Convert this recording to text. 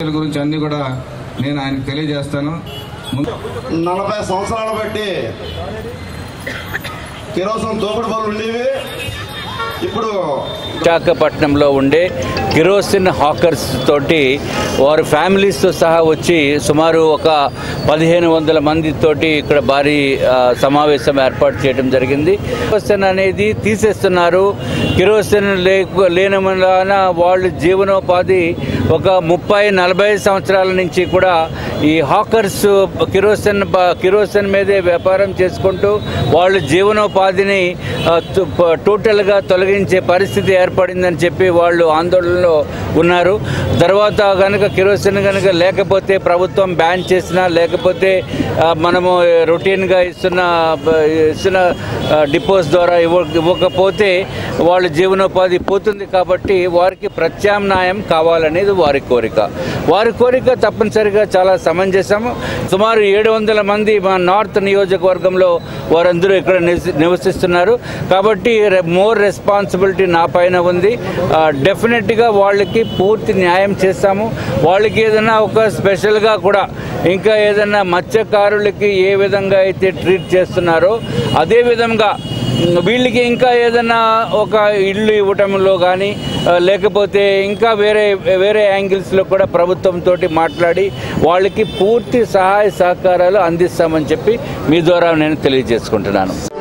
గురించి అన్ని కూడా నేను ఆయనకు తెలియజేస్తాను ముందు నలభై సంవత్సరాలు బట్టి కిరోసిన్ దోపిడి పనులు ఉండేవి ఇప్పుడు విశాఖపట్నంలో ఉండే కిరోసిన్ హాకర్స్ తోటి వారి ఫ్యామిలీస్తో సహా వచ్చి సుమారు ఒక పదిహేను వందల మంది తోటి ఇక్కడ భారీ ఆ, సమావేశం ఏర్పాటు చేయడం జరిగింది కిరోసిన్ అనేది తీసేస్తున్నారు కిరోసిన్ లేక లేని వలన వాళ్ళు జీవనోపాధి ఒక ముప్పై నలభై సంవత్సరాల నుంచి కూడా ఈ హాకర్స్ కిరోసిన్ బ- కిరోసిన్ మీదే వ్యాపారం చేసుకుంటూ వాళ్ళు జీవనోపాధిని ఆ, టు- ప- టోటల్గా తొలగించే పరిస్థితి ఏర్పడిందని చెప్పి వాళ్ళు ఆందోళనలో ఉన్నారు తర్వాత కనుక కిరోసిన్ కనుక లేకపోతే ప్రభుత్వం బ్యాన్ చేసినా లేకపోతే ఆ, మనము రొటీన్గా ఇస్తున్న బ- ఇస్తున్న ఆ, డిపోస్ ద్వారా ఇవ్వ ఇవ్వకపోతే వాళ్ళ జీవనోపాధి పోతుంది కాబట్టి వారికి ప్రత్యామ్నాయం కావాలనేది వారి కోరిక వారి కోరిక తప్పనిసరిగా చాలా సమంజసం సుమారు ఏడు వందల మంది మా నార్త్ నియోజకవర్గంలో వారందరూ ఇక్కడ నివసి- నివసిస్తున్నారు కాబట్టి మోర్ రెస్పాన్సిబిలిటీ నా పైన ఉంది ఆ, డెఫినెట్గా వాళ్ళకి పూర్తి న్యాయం చేస్తాము వాళ్ళకి ఏదైనా ఒక స్పెషల్గా కూడా ఇంకా ఏదైనా మత్స్యకారులకి ఏ విధంగా అయితే ట్రీట్ చేస్తున్నారో అదే విధంగా వీళ్ళకి ఇంకా ఏదైనా ఒక ఇల్లు ఇవ్వటంలో కానీ లేకపోతే ఇంకా వేరే వేరే యాంగిల్స్లో కూడా ప్రభుత్వంతో మాట్లాడి వాళ్ళకి పూర్తి సహాయ సహకారాలు అందిస్తామని చెప్పి మీ ద్వారా నేను తెలియజేసుకుంటున్నాను